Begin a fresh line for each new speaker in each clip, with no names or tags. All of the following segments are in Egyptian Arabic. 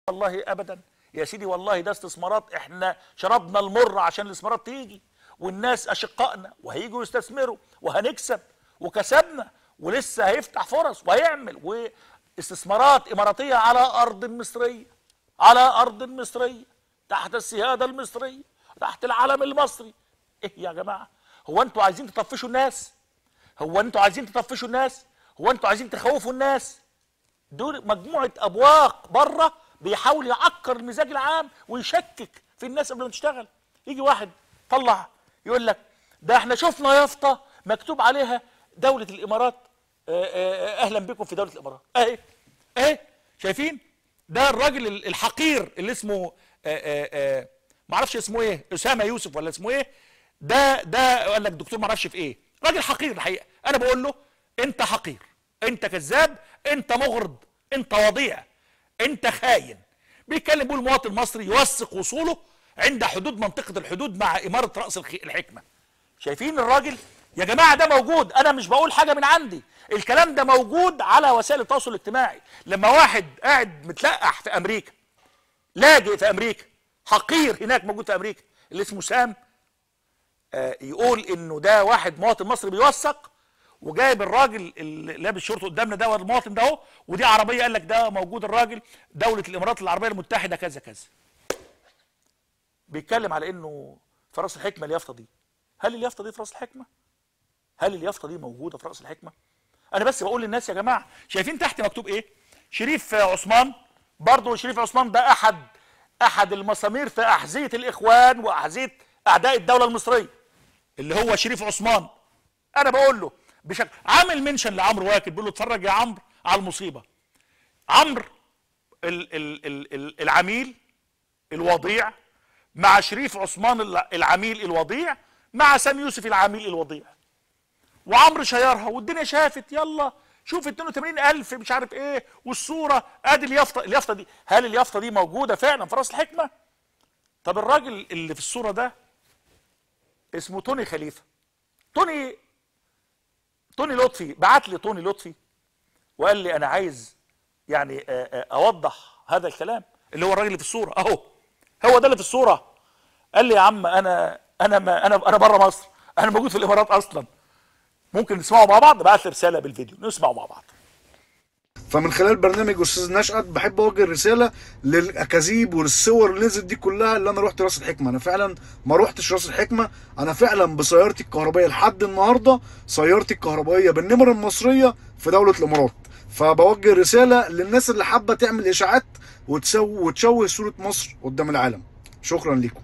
والله ابدا يا سيدي والله ده استثمارات احنا شربنا المر عشان الاستثمارات تيجي والناس اشقائنا وهيجوا يستثمروا وهنكسب وكسبنا ولسه هيفتح فرص وهيعمل واستثمارات اماراتيه على ارض مصريه على ارض مصريه تحت السياده المصريه تحت العلم المصري ايه يا جماعه هو انتوا عايزين تطفشوا الناس هو انتوا عايزين تطفشوا الناس هو انتوا عايزين تخوفوا الناس دول مجموعه ابواق بره بيحاول يعكر المزاج العام ويشكك في الناس قبل ما تشتغل يجي واحد طلع يقول لك ده احنا شفنا يافطه مكتوب عليها دوله الامارات آه، آه، اهلا بكم في دوله الامارات اهي اهي شايفين ده الراجل ال- الحقير اللي اسمه آه، آه، آه، معرفش اسمه ايه اسامه يوسف ولا اسمه ايه ده ده قال لك دكتور معرفش في ايه راجل حقير الحقيقه انا بقول له انت حقير انت كذاب انت مغرض انت وضيع انت خاين بيتكلم بيقول المواطن المصري يوثق وصوله عند حدود منطقه الحدود مع اماره راس الخ- الحكمه شايفين الراجل يا جماعه ده موجود انا مش بقول حاجه من عندي الكلام ده موجود على وسائل التواصل الاجتماعي لما واحد قاعد متلقح في امريكا لاجئ في امريكا حقير هناك موجود في امريكا اللي اسمه سام آه، يقول انه ده واحد مواطن مصري بيوثق وجايب الراجل اللي لابس شورت قدامنا ده المواطن ده اهو ودي عربيه قال لك ده موجود الراجل دوله الامارات العربيه المتحده كذا كذا بيتكلم على انه في راس الحكمه اليافطه دي هل اليافطه دي في راس الحكمه هل اليافطه دي موجوده في راس الحكمه انا بس بقول للناس يا جماعه شايفين تحت مكتوب ايه شريف عثمان برضه شريف عثمان ده احد احد المسامير في احذيه الاخوان واحذيه اعداء الدوله المصريه اللي هو شريف عثمان انا بقول له بشكل عامل منشن لعمرو واكد بيقول له اتفرج يا عمرو على المصيبه عمرو ال ال ال ال العميل الوضيع مع شريف عثمان الع- العميل الوضيع مع سامي يوسف العميل الوضيع وعمرو شيرها والدنيا شافت يلا شوف 82000 مش عارف ايه والصوره ادي اليافطه اليافطه دي هل اليافطه دي موجوده فعلا في راس الحكمه طب الراجل اللي في الصوره ده اسمه توني خليفه توني توني لطفي بعت لي توني لطفي وقال لي انا عايز يعني آه، آه، اوضح هذا الكلام اللي هو الراجل اللي في الصوره اهو هو ده اللي في الصوره قال لي يا عم انا انا ما انا انا بره مصر انا موجود في الامارات اصلا ممكن نسمعه مع بعض بعت لي رساله بالفيديو نسمعه مع بعض
فمن خلال برنامج استاذ نشأت بحب اوجه رساله للاكاذيب وللصور اللي نزلت دي كلها اللي انا رحت راس الحكمه انا فعلا ما رحتش راس الحكمه انا فعلا بسيارتي الكهربائيه لحد النهارده سيارتي الكهربائيه بالنمر المصريه في دوله الامارات فبوجه رساله للناس اللي حابه تعمل اشاعات وتسوي وتشوه صوره مصر قدام العالم شكرا لكم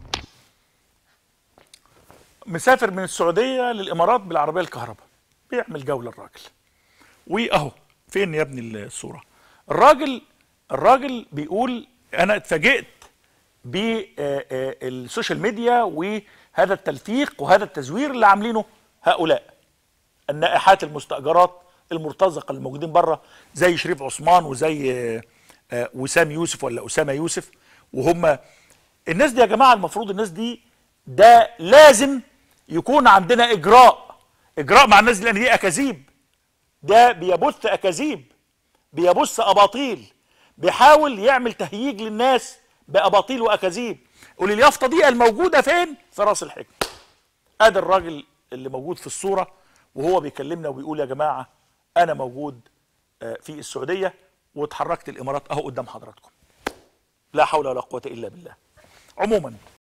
مسافر من السعوديه للامارات بالعربيه الكهرباء بيعمل جوله الراجل واهو فين يا ابني الصوره الراجل الراجل بيقول انا اتفاجئت بالسوشيال ميديا وهذا التلفيق وهذا التزوير اللي عاملينه هؤلاء النائحات المستاجرات المرتزقه اللي موجودين بره زي شريف عثمان وزي آه، آه، وسام يوسف ولا اسامه يوسف وهم الناس دي يا جماعه المفروض الناس دي ده لازم يكون عندنا اجراء اجراء مع الناس دي لان دي اكاذيب ده بيبث اكاذيب بيبث اباطيل بيحاول يعمل تهييج للناس باباطيل واكاذيب قول اليافطه دي الموجوده فين في راس الحكمه ادي الراجل اللي موجود في الصوره وهو بيكلمنا وبيقول يا جماعه انا موجود آه، في السعوديه واتحركت الامارات اهو قدام حضراتكم لا حول ولا قوه الا بالله عموما